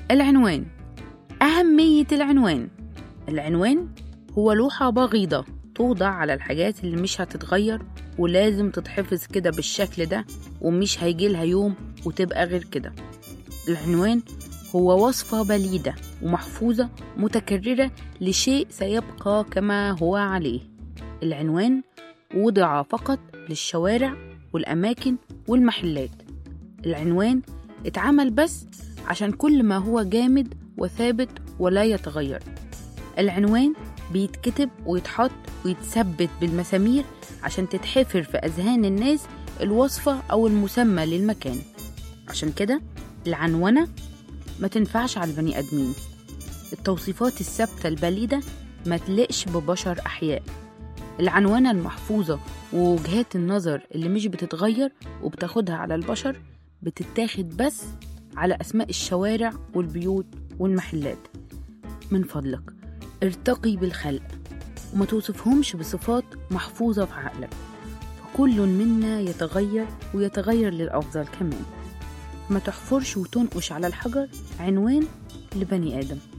العنوان أهمية العنوان العنوان هو لوحة بغيضة توضع على الحاجات اللي مش هتتغير ولازم تتحفظ كده بالشكل ده ومش هيجيلها يوم وتبقى غير كده العنوان هو وصفة بليدة ومحفوظة متكررة لشيء سيبقى كما هو عليه العنوان وضع فقط للشوارع والأماكن والمحلات العنوان اتعمل بس عشان كل ما هو جامد وثابت ولا يتغير العنوان بيتكتب ويتحط ويتثبت بالمسامير عشان تتحفر في أذهان الناس الوصفة أو المسمى للمكان عشان كده العنونة ما تنفعش على البني آدمين التوصيفات الثابتة البليدة ما تلقش ببشر أحياء العنونة المحفوظة ووجهات النظر اللي مش بتتغير وبتاخدها على البشر بتتاخد بس على أسماء الشوارع والبيوت والمحلات من فضلك ارتقي بالخلق وما توصفهمش بصفات محفوظة في عقلك فكل منا يتغير ويتغير للأفضل كمان ما تحفرش وتنقش على الحجر عنوان لبني آدم